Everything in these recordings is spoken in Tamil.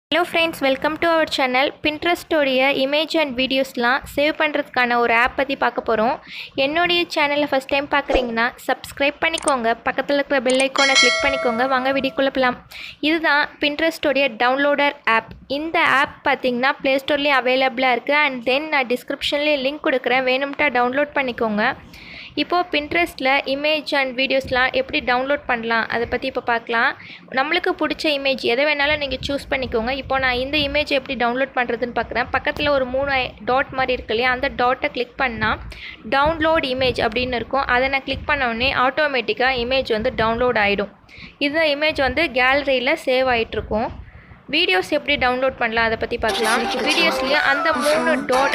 hello friends welcome to our channel பின்ட்ரெஸ்டோடைய இமேஜ் அண்ட் வீடியோஸ்லாம் சேவ் பண்ணுறதுக்கான ஒரு ஆப் பற்றி பார்க்க போகிறோம் என்னுடைய சேனலை ஃபஸ்ட் டைம் பார்க்குறீங்கன்னா சப்ஸ்கிரைப் பண்ணிக்கோங்க பக்கத்தில் இருக்கிற பெல் ஐக்கானை கிளிக் பண்ணிக்கோங்க வாங்க வீடியோக்குள்ளே போகலாம் இதுதான் பின்ட்ரெஸ்டோடைய டவுன்லோடர் ஆப் இந்த ஆப் பார்த்தீங்கன்னா ப்ளே ஸ்டோர்லேயும் அவைலபிளாக இருக்குது அண்ட் தென் நான் டிஸ்கிரிப்ஷன்லேயும் லிங்க் கொடுக்குறேன் வேணும்ட்டா டவுன்லோட் பண்ணிக்கோங்க இப்போது பின்ட்ரெஸ்ட்டில் இமேஜ் அண்ட் வீடியோஸ்லாம் எப்படி டவுன்லோட் பண்ணலாம் அதை பற்றி இப்போ பார்க்கலாம் நம்மளுக்கு பிடிச்ச இமேஜ் எதை வேணாலும் நீங்கள் சூஸ் பண்ணிக்கோங்க இப்போ நான் இந்த இமேஜ் எப்படி டவுன்லோட் பண்ணுறதுன்னு பார்க்குறேன் பக்கத்தில் ஒரு மூணு டாட் மாதிரி இருக்கு இல்லையா அந்த டாட்டை கிளிக் பண்ணால் டவுன்லோட் இமேஜ் அப்படின்னு இருக்கும் அதை நான் கிளிக் பண்ண உடனே ஆட்டோமேட்டிக்காக இமேஜ் வந்து டவுன்லோட் ஆகிடும் இந்த இமேஜ் வந்து கேலரியில் சேவ் ஆகிட்ருக்கும் வீடியோஸ் எப்படி டவுன்லோட் பண்ணலாம் அதை பற்றி பார்க்கலாம் வீடியோஸ்லேயும் அந்த மூணு டாட்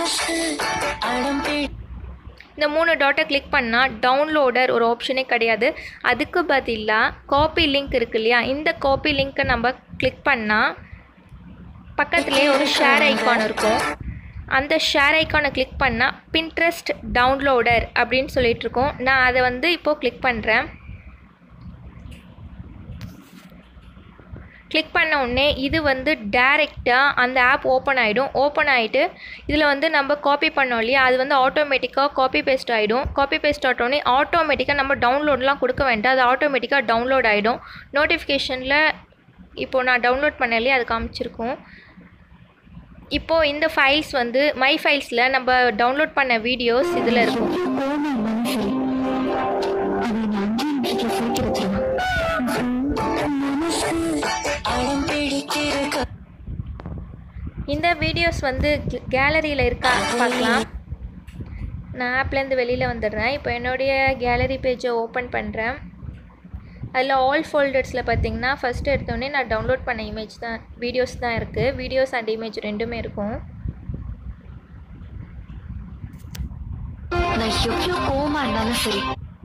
இந்த மூணு டாட்டை கிளிக் பண்ணால் டவுன்லோடர் ஒரு ஆப்ஷனே கிடையாது அதுக்கு பதிலாக காப்பி லிங்க் இருக்கு இல்லையா இந்த காப்பி லிங்க்கை நம்ம கிளிக் பண்ணால் பக்கத்துலேயே ஒரு ஷேர் ஐக்கான் இருக்கும் அந்த ஷேர் ஐக்கானை கிளிக் பண்ணால் பின்ட்ரெஸ்ட் டவுன்லோடர் அப்படின்னு சொல்லிட்டு இருக்கோம் நான் அதை வந்து இப்போது கிளிக் பண்ணுறேன் கிளிக் பண்ண உடனே இது வந்து டேரெக்டாக அந்த ஆப் ஓப்பன் ஆகிடும் ஓப்பன் ஆகிட்டு இதில் வந்து நம்ம காப்பி பண்ணோம் இல்லையா அது வந்து ஆட்டோமேட்டிக்காக காப்பி பேஸ்ட் ஆகிடும் காப்பி பேஸ்ட் ஆட்டோடனே ஆட்டோமேட்டிக்காக நம்ம டவுன்லோட்லாம் கொடுக்க வேண்டாம் அது ஆட்டோமேட்டிக்காக டவுன்லோட் ஆகிடும் நோட்டிஃபிகேஷனில் இப்போது நான் டவுன்லோட் பண்ண இல்லையா அது காமிச்சிருக்கும் இப்போது இந்த ஃபைல்ஸ் வந்து மை ஃபைல்ஸில் நம்ம டவுன்லோட் பண்ண வீடியோஸ் இதில் இருக்கும் இந்த வீடியோஸ் வந்து கேலரியில் இருக்கா பார்க்கலாம் நான் ஆப்லேருந்து வெளியில் வந்துடுறேன் இப்போ என்னுடைய கேலரி பேஜை ஓப்பன் பண்ணுறேன் அதில் ஆல் ஃபோல்டர்ஸில் பார்த்தீங்கன்னா ஃபஸ்ட்டு எடுத்தோடனே நான் டவுன்லோட் பண்ண இமேஜ் தான் வீடியோஸ் தான் இருக்குது வீடியோஸ் அண்ட் இமேஜ் ரெண்டுமே இருக்கும் நான் எவ்வளோ கோவமா இருந்தாலும் சரி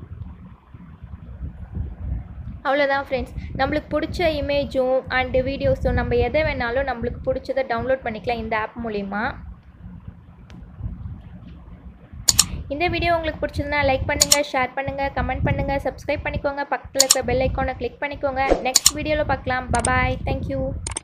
அவ்வளோதான் ஃப்ரெண்ட்ஸ் நம்மளுக்கு பிடிச்ச இமேஜும் அண்டு வீடியோஸும் நம்ம எதை வேணாலும் நம்மளுக்கு பிடிச்சதை டவுன்லோட் பண்ணிக்கலாம் இந்த ஆப் மூலிமா இந்த வீடியோ உங்களுக்கு பிடிச்சதுன்னா லைக் பண்ணுங்கள் ஷேர் பண்ணுங்கள் கமெண்ட் பண்ணுங்கள் சப்ஸ்கிரைப் பண்ணிக்கோங்க பக்கத்தில் இருக்கிற பெல் ஐக்கானை கிளிக் பண்ணிக்கோங்க நெக்ஸ்ட் வீடியோவில் பார்க்கலாம் பபாய் தேங்க்யூ